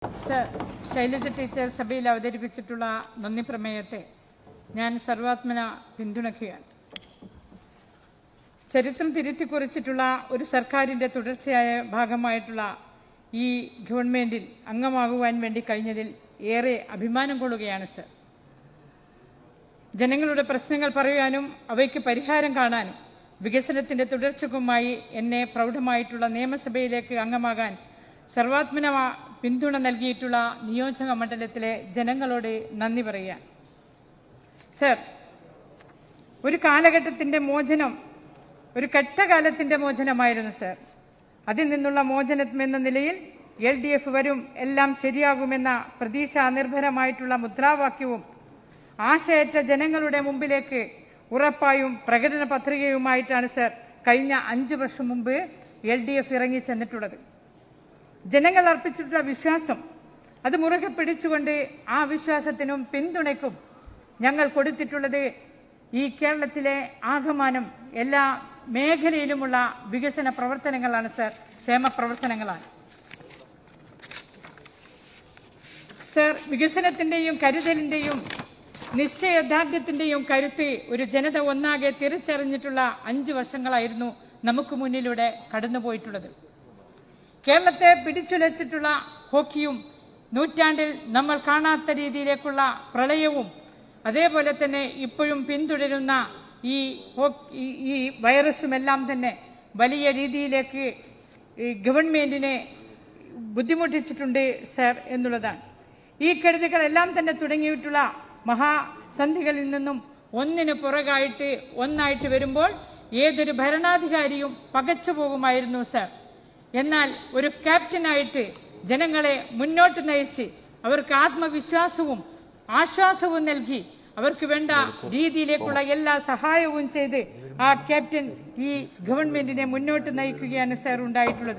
Sir Shailaja teacher സഭയിൽ അവതരിപ്പിച്ചിട്ടുള്ള നന്ദി പ്രമേയത്തെ ഞാൻ സർവാത്മന പിന്തുണയ്ക്കുകയാണ് ചരിത്രം തിരുത്തി കുറിച്ചിട്ടുള്ള ഒരു സർക്കാരിന്റെ തുടർച്ചയായ ഭാഗമായിട്ടുള്ള ഈ ഗവൺമെന്റിൽ അംഗമാകുവാൻ വേണ്ടി കഴിഞ്ഞതിൽ ഏറെ അഭിമാനം കൊള്ളുകയാണ് സർ ജനങ്ങളുടെ പ്രശ്നങ്ങൾ പറയാനും അവയ്ക്ക് പരിഹാരം കാണാനും വികസനത്തിന്റെ തുടർച്ചക്കുമായി എന്നെ പ്രൗഢമായിട്ടുള്ള നിയമസഭയിലേക്ക് അംഗമാകാൻ സർവാത്മന പിന്തുണ നൽകിയിട്ടുള്ള നിയോജക മണ്ഡലത്തിലെ ജനങ്ങളോട് നന്ദി പറയുക സർ ഒരു കാലഘട്ടത്തിന്റെ മോചനം ഒരു കെട്ടകാലത്തിന്റെ മോചനമായിരുന്നു സർ അതിൽ നിന്നുള്ള മോചനം എന്ന നിലയിൽ എൽ ഡി എഫ് വരും എല്ലാം ശരിയാകുമെന്ന പ്രതീക്ഷ നിർഭരമായിട്ടുള്ള മുദ്രാവാക്യവും ആശയറ്റ ജനങ്ങളുടെ മുമ്പിലേക്ക് ഉറപ്പായും പ്രകടന പത്രികയുമായിട്ടാണ് സർ കഴിഞ്ഞ അഞ്ചു വർഷം മുമ്പ് എൽ ഡി എഫ് ഇറങ്ങി ചെന്നിട്ടുള്ളത് ജനങ്ങൾ അർപ്പിച്ചിട്ടുള്ള വിശ്വാസം അത് മുറുകെ പിടിച്ചുകൊണ്ട് ആ വിശ്വാസത്തിനും പിന്തുണയ്ക്കും ഞങ്ങൾ കൊടുത്തിട്ടുള്ളത് ഈ കേരളത്തിലെ ആകമാനം എല്ലാ മേഖലയിലുമുള്ള വികസന പ്രവർത്തനങ്ങളാണ് സർ ക്ഷേമ പ്രവർത്തനങ്ങളാണ് സർ വികസനത്തിന്റെയും കരുതലിന്റെയും നിശ്ചയദാർഢ്യത്തിന്റെയും കരുത്ത് ഒരു ജനത ഒന്നാകെ തിരിച്ചറിഞ്ഞിട്ടുള്ള അഞ്ചു വർഷങ്ങളായിരുന്നു നമുക്ക് മുന്നിലൂടെ കടന്നുപോയിട്ടുള്ളത് കേരളത്തെ പിടിച്ചുലച്ചിട്ടുള്ള ഹോക്കിയും നൂറ്റാണ്ടിൽ നമ്മൾ കാണാത്ത രീതിയിലേക്കുള്ള പ്രളയവും അതേപോലെ തന്നെ ഇപ്പോഴും പിന്തുടരുന്ന ഈ ഹോ- ഈ- ഈ വൈറസുമെല്ലാം തന്നെ വലിയ രീതിയിലേക്ക് ഈ ഗവൺമെന്റിനെ ബുദ്ധിമുട്ടിച്ചിട്ടുണ്ട് സർ എന്നുള്ളതാണ് ഈ കെടുതികളെല്ലാം തന്നെ തുടങ്ങിയിട്ടുള്ള മഹാസന്ധികളിൽ നിന്നും ഒന്നിന് പുറകായിട്ട് ഒന്നായിട്ട് വരുമ്പോൾ ഏതൊരു ഭരണാധികാരിയും പകച്ചു പോകുമായിരുന്നു സർ എന്നാൽ ഒരു ക്യാപ്റ്റനായിട്ട് ജനങ്ങളെ മുന്നോട്ട് നയിച്ച് അവർക്ക് ആത്മവിശ്വാസവും ആശ്വാസവും നൽകി അവർക്ക് വേണ്ട രീതിയിലേക്കുള്ള എല്ലാ സഹായവും ചെയ്ത് ആ ക്യാപ്റ്റൻ ഈ ഗവൺമെന്റിനെ മുന്നോട്ട് നയിക്കുകയാണ് സർ ഉണ്ടായിട്ടുള്ളത്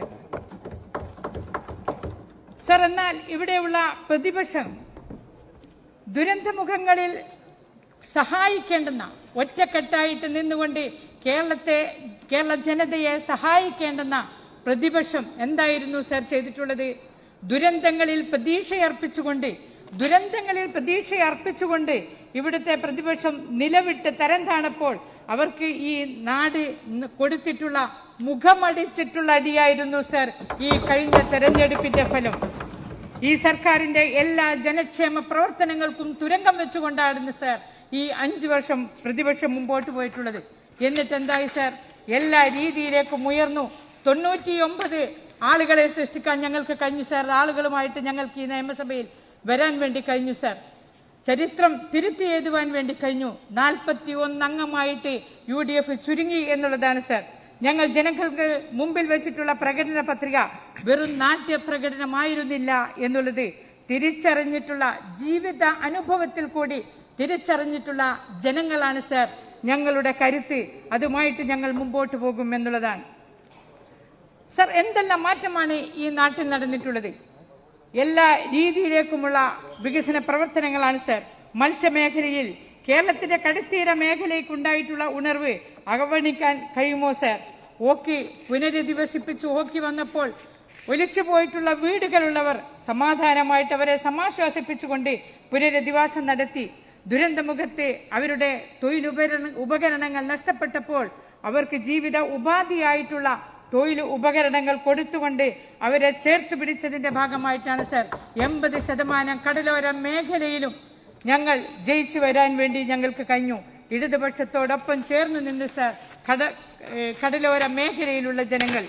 സർ എന്നാൽ ഇവിടെയുള്ള പ്രതിപക്ഷം ദുരന്തമുഖങ്ങളിൽ സഹായിക്കേണ്ടുന്ന ഒറ്റക്കെട്ടായിട്ട് നിന്നുകൊണ്ട് കേരളത്തെ കേരള ജനതയെ സഹായിക്കേണ്ടുന്ന പ്രതിപക്ഷം എന്തായിരുന്നു സർ ചെയ്തിട്ടുള്ളത് ദുരന്തങ്ങളിൽ പ്രതീക്ഷയർപ്പിച്ചുകൊണ്ട് ദുരന്തങ്ങളിൽ പ്രതീക്ഷയർപ്പിച്ചുകൊണ്ട് ഇവിടുത്തെ പ്രതിപക്ഷം നിലവിട്ട് തരം താണപ്പോൾ അവർക്ക് ഈ നാട് ന- കൊടുത്തിട്ടുള്ള മുഖമടിച്ചിട്ടുള്ള അടിയായിരുന്നു സർ ഈ കഴിഞ്ഞ തെരഞ്ഞെടുപ്പിന്റെ ഫലം ഈ സർക്കാരിന്റെ എല്ലാ ജനക്ഷേമ പ്രവർത്തനങ്ങൾക്കും തുരങ്കം വെച്ചുകൊണ്ടായിരുന്നു സർ ഈ അഞ്ചു വർഷം പ്രതിപക്ഷം മുമ്പോട്ട് പോയിട്ടുള്ളത് എന്നിട്ട് എന്തായി സർ എല്ലാ രീതിയിലേക്കും ഉയർന്നു തൊണ്ണൂറ്റിയൊമ്പത് ആളുകളെ സൃഷ്ടിക്കാൻ ഞങ്ങൾക്ക് കഴിഞ്ഞു സർ ആളുകളുമായിട്ട് ഞങ്ങൾക്ക് ഈ നിയമസഭയിൽ വരാൻ വേണ്ടി കഴിഞ്ഞു സർ ചരിത്രം തിരുത്തി എഴുതുവാൻ വേണ്ടി കഴിഞ്ഞു നാൽപ്പത്തി ഒന്ന് അംഗമായിട്ട് യു ഡി എഫ് ചുരുങ്ങി എന്നുള്ളതാണ് സർ ഞങ്ങൾ ജനങ്ങൾക്ക് മുമ്പിൽ വെച്ചിട്ടുള്ള പ്രകടന പത്രിക വെറും നാട്യ പ്രകടനമായിരുന്നില്ല എന്നുള്ളത് തിരിച്ചറിഞ്ഞിട്ടുള്ള ജീവിത അനുഭവത്തിൽ കൂടി തിരിച്ചറിഞ്ഞിട്ടുള്ള ജനങ്ങളാണ് സർ ഞങ്ങളുടെ കരുത്ത് അതുമായിട്ട് ഞങ്ങൾ മുമ്പോട്ട് പോകും എന്നുള്ളതാണ് സർ എന്തെല്ലാം മാറ്റമാണ് ഈ നാട്ടിൽ നടന്നിട്ടുള്ളത് എല്ലാ രീതിയിലേക്കുമുള്ള വികസന പ്രവർത്തനങ്ങളാണ് സർ മത്സ്യമേഖലയിൽ കേരളത്തിന്റെ കടുത്തീര മേഖലയ്ക്കുണ്ടായിട്ടുള്ള ഉണർവ് അവഗണിക്കാൻ കഴിയുമോ സർ ഓക്കി പുനരധിവസിപ്പിച്ചു ഓക്കി വന്നപ്പോൾ ഒലിച്ചു പോയിട്ടുള്ള വീടുകളുള്ളവർ സമാധാനമായിട്ട് അവരെ സമാശ്വാസിപ്പിച്ചുകൊണ്ട് പുനരധിവാസം നടത്തി ദുരന്തമുഖത്ത് അവരുടെ തൊഴിലുപകരണ ഉപകരണങ്ങൾ നഷ്ടപ്പെട്ടപ്പോൾ അവർക്ക് ജീവിത ഉപാധിയായിട്ടുള്ള തൊഴിൽ ഉപകരണങ്ങൾ കൊടുത്തുകൊണ്ട് അവരെ ചേർത്ത് പിടിച്ചതിന്റെ ഭാഗമായിട്ടാണ് സർ എൺപത് ശതമാനം കടലോര മേഖലയിലും ഞങ്ങൾ ജയിച്ചു വരാൻ വേണ്ടി ഞങ്ങൾക്ക് കഴിഞ്ഞു ഇടതുപക്ഷത്തോടൊപ്പം ചേർന്ന് നിന്ന് സർ കട ഏഹ് കടലോര മേഖലയിലുള്ള ജനങ്ങൾ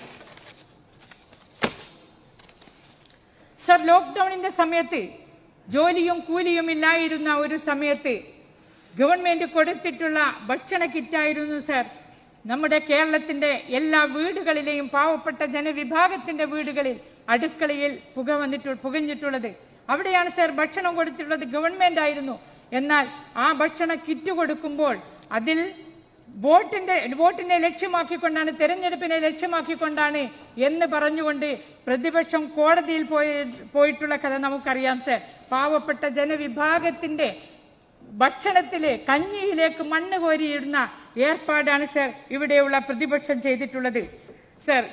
സർ ലോക്ക്ഡൌണിന്റെ സമയത്ത് ജോലിയും കൂലിയും ഇല്ലായിരുന്ന ഒരു സമയത്ത് ഗവൺമെന്റ് കൊടുത്തിട്ടുള്ള ഭക്ഷണ കിറ്റായിരുന്നു സർ നമ്മുടെ കേരളത്തിന്റെ എല്ലാ വീടുകളിലെയും പാവപ്പെട്ട ജനവിഭാഗത്തിന്റെ വീടുകളിൽ അടുക്കളയിൽ പുക വന്നിട്ട് പുകഞ്ഞിട്ടുള്ളത് അവിടെയാണ് സർ ഭക്ഷണം കൊടുത്തിട്ടുള്ളത് ഗവൺമെന്റ് ആയിരുന്നു എന്നാൽ ആ ഭക്ഷണ കിറ്റ് കൊടുക്കുമ്പോൾ അതിൽ വോട്ടിന്റെ വോട്ടിനെ ലക്ഷ്യമാക്കിക്കൊണ്ടാണ് തെരഞ്ഞെടുപ്പിനെ ലക്ഷ്യമാക്കിക്കൊണ്ടാണ് എന്ന് പറഞ്ഞുകൊണ്ട് പ്രതിപക്ഷം കോടതിയിൽ പോയി പോയിട്ടുള്ള കഥ നമുക്കറിയാം സർ പാവപ്പെട്ട ജനവിഭാഗത്തിന്റെ ഭക്ഷണത്തില് കഞ്ഞിയിലേക്ക് മണ്ണ് കോരിയിടുന്ന ഏർപ്പാടാണ് സർ ഇവിടെയുള്ള പ്രതിപക്ഷം ചെയ്തിട്ടുള്ളത് സർ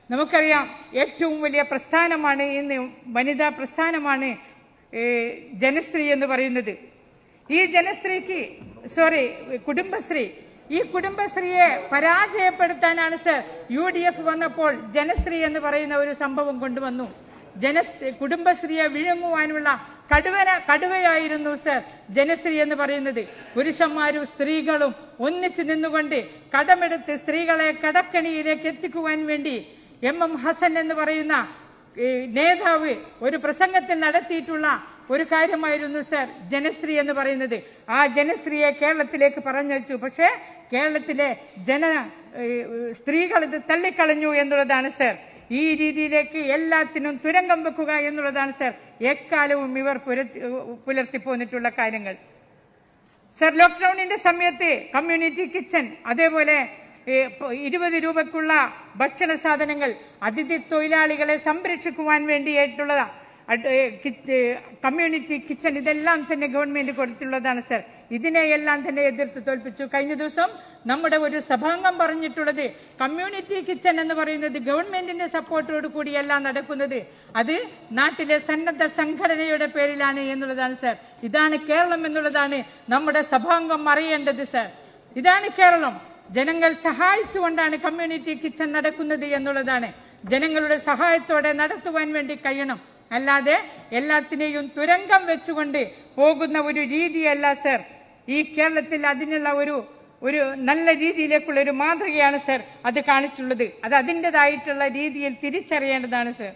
നമുക്കറിയാം ഏറ്റവും വലിയ പ്രസ്ഥാനമാണ് ഇന്ന് വനിതാ പ്രസ്ഥാനമാണ് ഏ, ജനശ്രീ എന്ന് പറയുന്നത് ഈ ജനശ്രീക്ക് സോറി കുടുംബശ്രീ ഈ കുടുംബശ്രീയെ പരാജയപ്പെടുത്താനാണ് സർ യു ഡി എഫ് വന്നപ്പോൾ ജനശ്രീ എന്ന് പറയുന്ന ഒരു സംഭവം കൊണ്ടുവന്നു ജന കുടുംബശ്രീയെ വിഴുങ്ങുവാനുള്ള കടുവന കടുവയായിരുന്നു സർ ജനശ്രീ എന്ന് പറയുന്നത് പുരുഷന്മാരും സ്ത്രീകളും ഒന്നിച്ചു നിന്നുകൊണ്ട് കടമെടുത്ത് സ്ത്രീകളെ കടക്കണിയിലേക്ക് എത്തിക്കുവാൻ വേണ്ടി എം എം ഹസൻ എന്ന് പറയുന്ന ഈ നേതാവ് ഒരു പ്രസംഗത്തിൽ നടത്തിയിട്ടുള്ള ഒരു കാര്യമായിരുന്നു സർ ജനശ്രീ എന്ന് പറയുന്നത് ആ ജനശ്രീയെ കേരളത്തിലേക്ക് പറഞ്ഞയച്ചു പക്ഷേ കേരളത്തിലെ ജന ഏഹ്, സ്ത്രീകൾ ഇത് തള്ളിക്കളഞ്ഞു എന്നുള്ളതാണ് സർ ഈ രീതിയിലേക്ക് എല്ലാത്തിനും തുരങ്കം വെക്കുക എന്നുള്ളതാണ് സർ എക്കാലവും ഇവർ പുരത്തി- പുലർത്തി പോന്നിട്ടുള്ള കാര്യങ്ങൾ സർ ലോക്ക്ഡൌണിന്റെ സമയത്ത് കമ്മ്യൂണിറ്റി കിച്ചൺ അതേപോലെ ഏ, പ- ഇരുപത് രൂപക്കുള്ള ഭക്ഷണ സാധനങ്ങൾ അതിഥി തൊഴിലാളികളെ സംരക്ഷിക്കുവാൻ വേണ്ടിയിട്ടുള്ള അഡ്- ഏ, കി- ഏ, കമ്മ്യൂണിറ്റി കിച്ചൺ ഇതെല്ലാം തന്നെ ഗവൺമെന്റ് കൊടുത്തുള്ളതാണ് സർ ഇതിനെയെല്ലാം തന്നെ എതിർത്ത് തോൽപ്പിച്ചു കഴിഞ്ഞ ദിവസം നമ്മുടെ ഒരു സഭാംഗം പറഞ്ഞിട്ടുള്ളത് കമ്മ്യൂണിറ്റി കിച്ചൺ എന്ന് പറയുന്നത് ഗവൺമെന്റിന്റെ സപ്പോർട്ടോട് കൂടിയല്ല നടക്കുന്നത് അത് നാട്ടിലെ സന്നദ്ധ സംഘടനയുടെ പേരിലാണ് എന്നുള്ളതാണ് സർ ഇതാണ് കേരളം എന്നുള്ളതാണ് നമ്മുടെ സഭാംഗം അറിയേണ്ടത് സർ ഇതാണ് കേരളം ജനങ്ങൾ സഹായിച്ചുകൊണ്ടാണ് കമ്മ്യൂണിറ്റി കിച്ചൺ നടക്കുന്നത് എന്നുള്ളതാണ് ജനങ്ങളുടെ സഹായത്തോടെ നടത്തുവാൻ വേണ്ടി കഴിയണം അല്ലാതെ എല്ലാത്തിനെയും തുരങ്കം വെച്ചുകൊണ്ട് പോകുന്ന ഒരു രീതിയല്ല സർ ഈ കേരളത്തിൽ അതിനുള്ള ഒരു ഒരു നല്ല രീതിയിലേക്കുള്ള ഒരു മാതൃകയാണ് സർ അത് കാണിച്ചുള്ളത് അത് അതിൻ്റെതായിട്ടുള്ള രീതിയിൽ തിരിച്ചറിയേണ്ടതാണ് സർ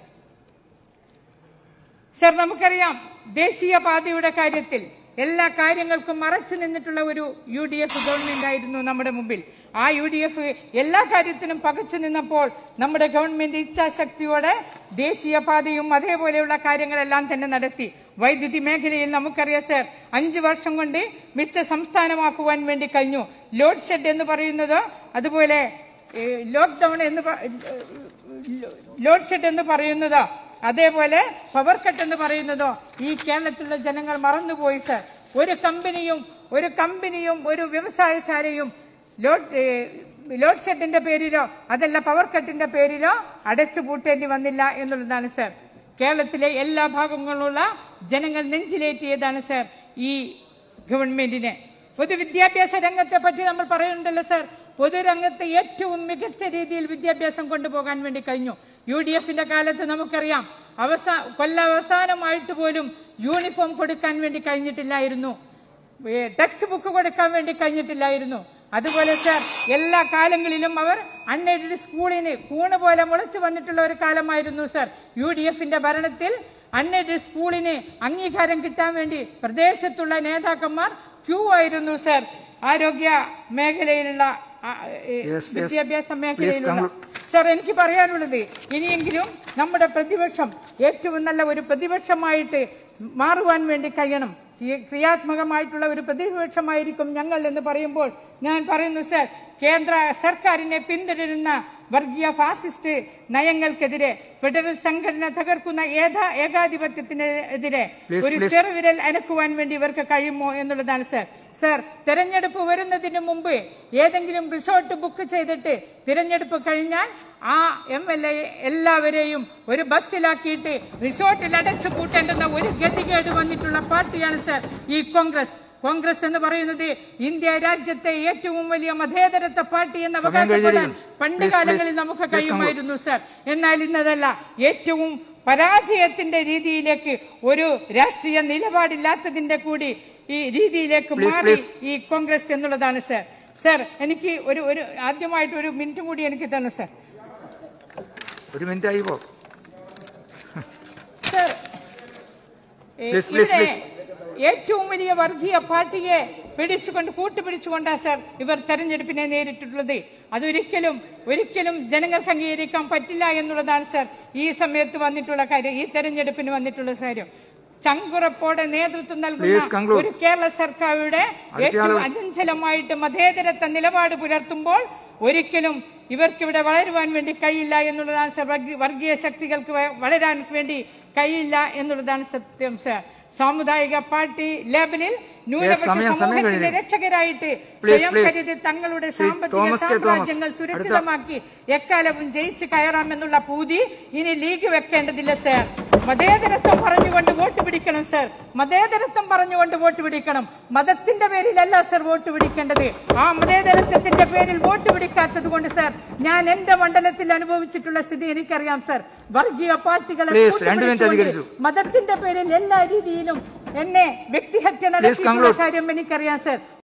സർ നമുക്കറിയാം ദേശീയപാതയുടെ കാര്യത്തിൽ എല്ലാ കാര്യങ്ങൾക്കും മറച്ചു നിന്നിട്ടുള്ള ഒരു യു ഡി എഫ് ഗവൺമെന്റ് ആയിരുന്നു നമ്മുടെ മുമ്പിൽ ആ യു ഡി എഫ് എല്ലാ കാര്യത്തിനും പകച്ചു നിന്നപ്പോൾ നമ്മുടെ ഗവൺമെന്റ് ഇച്ഛാശക്തിയോടെ ദേശീയപാതയും അതേപോലെയുള്ള കാര്യങ്ങളെല്ലാം തന്നെ നടത്തി വൈദ്യുതി മേഖലയിൽ നമുക്കറിയാം സർ അഞ്ചു വർഷം കൊണ്ട് മിച്ച സംസ്ഥാനമാക്കുവാൻ വേണ്ടി കഴിഞ്ഞു ലോഡ് ഷെഡ് എന്ന് പറയുന്നത് അതുപോലെ ലോക്ക്ഡൌൺ എന്ന് പ- ലോഡ് ഷെഡ് എന്ന് പറയുന്നതോ അതേപോലെ പവർ കട്ട് എന്ന് പറയുന്നതോ ഈ കേരളത്തിലുള്ള ജനങ്ങൾ മറന്നുപോയി സർ ഒരു കമ്പനിയും ഒരു കമ്പനിയും ഒരു വ്യവസായശാലയും ലോഡ് ഏ, ലോഡ് ഷെഡിന്റെ പേരിലോ അതല്ല പവർ കട്ടിന്റെ പേരിലോ അടച്ചു പൂട്ടേണ്ടി വന്നില്ല എന്നുള്ളതാണ് സർ കേരളത്തിലെ എല്ലാ ഭാഗങ്ങളിലുള്ള ജനങ്ങൾ നെഞ്ചിലേറ്റിയതാണ് സർ ഈ ഗവൺമെന്റിനെ പൊതുവിദ്യാഭ്യാസ രംഗത്തെ പറ്റി നമ്മൾ പറയുന്നുണ്ടല്ലോ സർ പൊതുരംഗത്ത് ഏറ്റവും മികച്ച രീതിയിൽ വിദ്യാഭ്യാസം കൊണ്ടുപോകാൻ വേണ്ടി കഴിഞ്ഞു യു ഡി എഫിന്റെ കാലത്ത് നമുക്കറിയാം അവസാ കൊല്ലാവസാനമായിട്ട് പോലും യൂണിഫോം കൊടുക്കാൻ വേണ്ടി കഴിഞ്ഞിട്ടില്ലായിരുന്നു ഏ, ടെക്സ്റ്റ് ബുക്ക് കൊടുക്കാൻ വേണ്ടി കഴിഞ്ഞിട്ടില്ലായിരുന്നു അതുപോലെ സർ എല്ലാ കാലങ്ങളിലും അവർ അൺഎയ്ഡഡ് സ്കൂളിന് കൂണ് പോലെ മുളച്ചു വന്നിട്ടുള്ള ഒരു കാലമായിരുന്നു സർ യു ഡി എഫിന്റെ ഭരണത്തിൽ അൺഎയ്ഡഡ് സ്കൂളിന് അംഗീകാരം കിട്ടാൻ വേണ്ടി പ്രദേശത്തുള്ള നേതാക്കന്മാർ ക്യൂ ആയിരുന്നു സർ ആരോഗ്യ മേഖലയിലുള്ള ആ, ഏ, Yes, yes. വിദ്യാഭ്യാസ Please മേഖലയിലുള്ള conclude. സർ എനിക്ക് പറയാനുള്ളത് ഇനിയെങ്കിലും നമ്മുടെ പ്രതിപക്ഷം ഏറ്റവും നല്ല ഒരു പ്രതിപക്ഷമായിട്ട് മാറുവാൻ വേണ്ടി കഴിയണം ക്രിയ- ക്രിയാത്മകമായിട്ടുള്ള ഒരു പ്രതിപക്ഷമായിരിക്കും ഞങ്ങൾ എന്ന് പറയുമ്പോൾ ഞാൻ പറയുന്നു സർ കേന്ദ്ര സർക്കാരിനെ പിന്തുടരുന്ന വർഗീയ ഫാസിസ്റ്റ് നയങ്ങൾക്കെതിരെ ഫെഡറൽ സംഘടന തകർക്കുന്ന ഏതാ ഏകാധിപത്യത്തിനെതിരെ Please, ഒരു please. ചെറുവിരൽ അനക്കുവാൻ വേണ്ടി ഇവർക്ക് കഴിയുമോ എന്നുള്ളതാണ് സർ സർ തെരഞ്ഞെടുപ്പ് വരുന്നതിന് മുമ്പ് ഏതെങ്കിലും റിസോർട്ട് ബുക്ക് ചെയ്തിട്ട് തിരഞ്ഞെടുപ്പ് കഴിഞ്ഞാൽ ആ എം എൽ എ എല്ലാവരെയും ഒരു ബസ്സിലാക്കിയിട്ട് റിസോർട്ടിൽ അടച്ചു പൂട്ടേണ്ടുന്ന ഒരു ഗതികേട് വന്നിട്ടുള്ള പാർട്ടിയാണ് സർ ഈ കോൺഗ്രസ് കോൺഗ്രസ് എന്ന് പറയുന്നത് ഇന്ത്യ രാജ്യത്തെ ഏറ്റവും വലിയ മതേതരത്വ പാർട്ടി എന്ന് സമയം അവകാശപ്പെടാൻ കഴിഞ്ഞിരിക്കുന്നു. പണ്ട് Please, കാലങ്ങളിൽ please. നമുക്ക് Please കഴിയുമായിരുന്നു സർ എന്നാൽ ഇന്നതല്ല ഏറ്റവും പരാജയത്തിന്റെ രീതിയിലേക്ക് ഒരു രാഷ്ട്രീയ നിലപാടില്ലാത്തതിന്റെ കൂടി ഈ രീതിയിലേക്ക് Please, മാറി please. ഈ കോൺഗ്രസ് എന്നുള്ളതാണ് സർ സർ എനിക്ക് ഒരു ഒരു ആദ്യമായിട്ട് ഒരു മിനിറ്റ് കൂടി എനിക്ക് തന്നു സർ ഒരു മിനിറ്റ് ആയി പോ സർ ഏ, Please, please, ഇവിടെ please. ഏറ്റവും വലിയ വർഗീയ പാർട്ടിയെ പിടിച്ചുകൊണ്ട് കൂട്ടുപിടിച്ചുകൊണ്ടാ സർ ഇവർ തെരഞ്ഞെടുപ്പിനെ നേരിട്ടിട്ടുള്ളത് അതൊരിക്കലും ഒരിക്കലും ജനങ്ങൾക്ക് അംഗീകരിക്കാൻ പറ്റില്ല എന്നുള്ളതാണ് സർ ഈ സമയത്ത് വന്നിട്ടുള്ള കാര്യം ഈ തെരഞ്ഞെടുപ്പിന് വന്നിട്ടുള്ള കാര്യം ചങ്കുറപ്പോടെ നേതൃത്വം Please നൽകുന്ന conclude. ഒരു കേരള സർക്കാരുടെ അടുത്ത ഏറ്റവും ആള്. അചഞ്ചലമായിട്ട് മതേതരത്വ നിലപാട് പുലർത്തുമ്പോൾ ഒരിക്കലും ഇവർക്കിവിടെ വളരുവാൻ വേണ്ടി കഴിയില്ല എന്നുള്ളതാണ് സർ വർഗീ- വർഗീയ ശക്തികൾക്ക് വ- വളരാൻ വേണ്ടി കഴിയില്ല എന്നുള്ളതാണ് സത്യം സർ സാമുദായിക പാർട്ടി ലേബലിൽ ന്യൂനപക്ഷ സമയം- സമയം സമൂഹത്തിന്റെ കഴിഞ്ഞു. രക്ഷകരായിട്ട് Please, സ്വയം please. കരുതി തങ്ങളുടെ ശ്രീ സാമ്പത്തിക തോമസ് കെ തോമസ്. സാമ്രാജ്യങ്ങൾ സുരക്ഷിതമാക്കി എക്കാലവും ജയിച്ച് കയറാമെന്നുള്ള പൂതി ഇനി ലീഗ് വെക്കേണ്ടതില്ല സർ മതേതരത്വം പറഞ്ഞുകൊണ്ട് വോട്ട് പിടിക്കണം സർ മതേതരത്വം പറഞ്ഞുകൊണ്ട് വോട്ട് പിടിക്കണം മതത്തിന്റെ പേരിലല്ല സർ വോട്ട് പിടിക്കേണ്ടത് ആ മതേതരത്വത്തിന്റെ പേരിൽ വോട്ട് പിടിക്കാത്തത് കൊണ്ട് സർ ഞാൻ എന്റെ മണ്ഡലത്തിൽ അനുഭവിച്ചിട്ടുള്ള സ്ഥിതി എനിക്കറിയാം സർ വർഗീയ പാർട്ടികളെ Please, രണ്ട് മിനിറ്റ് കൂട്ടുപിടിച്ചുകൊണ്ട് അധികരിച്ചു. മതത്തിന്റെ പേരിൽ എല്ലാ രീതിയിലും എന്നെ വ്യക്തിഹത്യ നടത്തിയിട്ടുള്ള conclude. കാര്യം എനിക്കറിയാം സർ